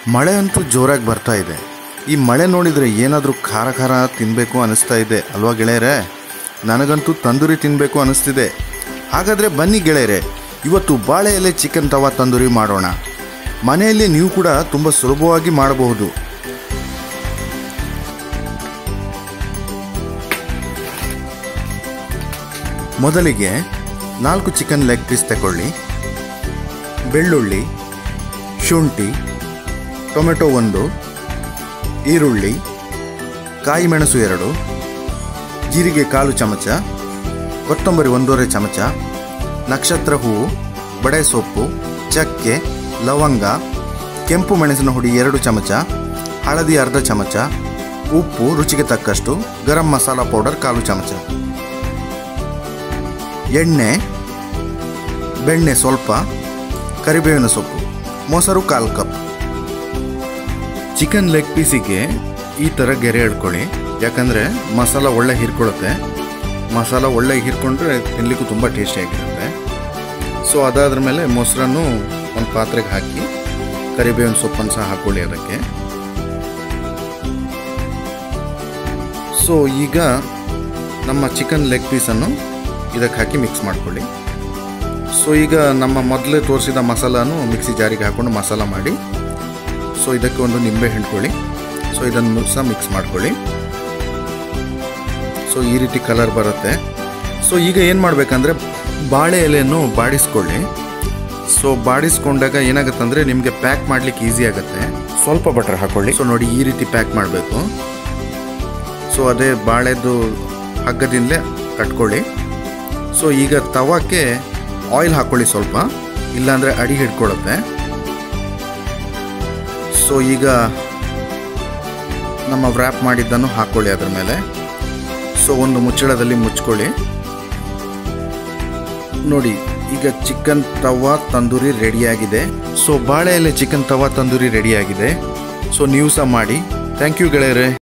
ಮಳೆ ಅಂತೂ ಜೋರಾಗಿ ಬರ್ತಾ ಇದೆ ಈ ಮಳೆ ನೋಡಿದರೆ ಏನಾದರೂ ಖಾರ ಖಾರ ತಿನ್ನಬೇಕು ಅನಿಸ್ತಾ ಇದೆ ಅಲ್ವಾ ಗೆಳೆಯರೇ ನನಗಂತೂ ತಂದೂರಿ ತಿನ್ನಬೇಕು ಅನಿಸ್ತಿದೆ ಹಾಗಾದರೆ ಬನ್ನಿ ಗೆಳೆಯರೆ ಇವತ್ತು ಬಾಳೆ ಎಲೆ ಚಿಕನ್ ತವಾ ತಂದೂರಿ ಮಾಡೋಣ ಮನೆಯಲ್ಲಿ ನೀವು ಕೂಡ ತುಂಬ ಸುಲಭವಾಗಿ ಮಾಡಬಹುದು ಮೊದಲಿಗೆ ನಾಲ್ಕು ಚಿಕನ್ ಲೆಗ್ ಪೀಸ್ ತಗೊಳ್ಳಿ ಬೆಳ್ಳುಳ್ಳಿ ಶುಂಠಿ ಟೊಮೆಟೊ ಒಂದು ಈರುಳ್ಳಿ ಕಾಯಿ ಮೆಣಸು ಎರಡು ಜೀರಿಗೆ ಕಾಲು ಚಮಚ ಕೊತ್ತಂಬರಿ ಒಂದೂವರೆ ಚಮಚ ನಕ್ಷತ್ರ ಹೂವು ಬಡೆ ಸೊಪ್ಪು ಚಕ್ಕೆ ಲವಂಗ ಕೆಂಪು ಮೆಣಸಿನ ಹುಡಿ ಎರಡು ಚಮಚ ಹಳದಿ ಅರ್ಧ ಚಮಚ ಉಪ್ಪು ರುಚಿಗೆ ತಕ್ಕಷ್ಟು ಗರಂ ಮಸಾಲ ಪೌಡರ್ ಕಾಲು ಚಮಚ ಎಣ್ಣೆ ಬೆಣ್ಣೆ ಸ್ವಲ್ಪ ಕರಿಬೇವಿನ ಸೊಪ್ಪು ಮೊಸರು ಕಾಲು ಕಪ್ ಚಿಕನ್ ಲೆಗ್ ಪೀಸಿಗೆ ಈ ಥರ ಗೆರೆ ಎಳ್ಕೊಳ್ಳಿ ಯಾಕಂದರೆ ಮಸಾಲ ಒಳ್ಳೆ ಹೀರ್ಕೊಳ್ಳುತ್ತೆ ಮಸಾಲ ಒಳ್ಳೆ ಹೀರ್ಕೊಂಡ್ರೆ ತಿನ್ನಲಿಕ್ಕೂ ತುಂಬ ಟೇಸ್ಟಿಯಾಗಿರುತ್ತೆ ಸೊ ಅದಾದ್ರ ಮೇಲೆ ಮೊಸರನ್ನು ಒಂದು ಪಾತ್ರೆಗೆ ಹಾಕಿ ಕರಿಬೇವಿನ ಸೊಪ್ಪನ್ನು ಸಹ ಹಾಕ್ಕೊಳ್ಳಿ ಅದಕ್ಕೆ ಸೊ ಈಗ ನಮ್ಮ ಚಿಕನ್ ಲೆಗ್ ಪೀಸನ್ನು ಇದಕ್ಕೆ ಹಾಕಿ ಮಿಕ್ಸ್ ಮಾಡ್ಕೊಳ್ಳಿ ಸೊ ಈಗ ನಮ್ಮ ಮೊದಲೇ ತೋರಿಸಿದ ಮಸಾಲಾನು ಮಿಕ್ಸಿ ಜಾರಿಗೆ ಹಾಕ್ಕೊಂಡು ಮಸಾಲ ಮಾಡಿ ಸೊ ಇದಕ್ಕೆ ಒಂದು ನಿಂಬೆ ಹಿಂಡ್ಕೊಳ್ಳಿ ಸೊ ಇದನ್ನು ಸಹ ಮಿಕ್ಸ್ ಮಾಡ್ಕೊಳ್ಳಿ ಸೊ ಈ ರೀತಿ ಕಲರ್ ಬರುತ್ತೆ ಸೊ ಈಗ ಏನು ಮಾಡಬೇಕಂದ್ರೆ ಬಾಳೆ ಎಲೆಯನ್ನು ಬಾಡಿಸ್ಕೊಳ್ಳಿ ಸೊ ಬಾಡಿಸ್ಕೊಂಡಾಗ ಏನಾಗುತ್ತಂದರೆ ನಿಮಗೆ ಪ್ಯಾಕ್ ಮಾಡಲಿಕ್ಕೆ ಈಸಿ ಆಗುತ್ತೆ ಸ್ವಲ್ಪ ಬಟರ್ ಹಾಕೊಳ್ಳಿ ಸೊ ನೋಡಿ ಈ ರೀತಿ ಪ್ಯಾಕ್ ಮಾಡಬೇಕು ಸೊ ಅದೇ ಬಾಳೆದು ಹಗ್ಗದಿಂದಲೇ ಕಟ್ಕೊಳ್ಳಿ ಸೊ ಈಗ ತವಕ್ಕೆ ಆಯಿಲ್ ಹಾಕ್ಕೊಳ್ಳಿ ಸ್ವಲ್ಪ ಇಲ್ಲಾಂದರೆ ಅಡಿ ಹಿಡ್ಕೊಳ್ಳುತ್ತೆ ಸೊ ಈಗ ನಮ್ಮ ವ್ರ್ಯಾಪ್ ಮಾಡಿದ್ದನ್ನು ಹಾಕ್ಕೊಳ್ಳಿ ಅದ್ರ ಮೇಲೆ ಸೊ ಒಂದು ಮುಚ್ಚಳದಲ್ಲಿ ಮುಚ್ಕೊಳ್ಳಿ ನೋಡಿ ಈಗ ಚಿಕನ್ ತವಾ ತಂದೂರಿ ರೆಡಿಯಾಗಿದೆ ಸೊ ಬಾಳೆ ಎಲೆ ಚಿಕನ್ ತವಾ ತಂದೂರಿ ರೆಡಿಯಾಗಿದೆ ಸೊ ನೀವು ಸಹ ಮಾಡಿ ಥ್ಯಾಂಕ್ ಯು ಗೆಳೆಯರೆ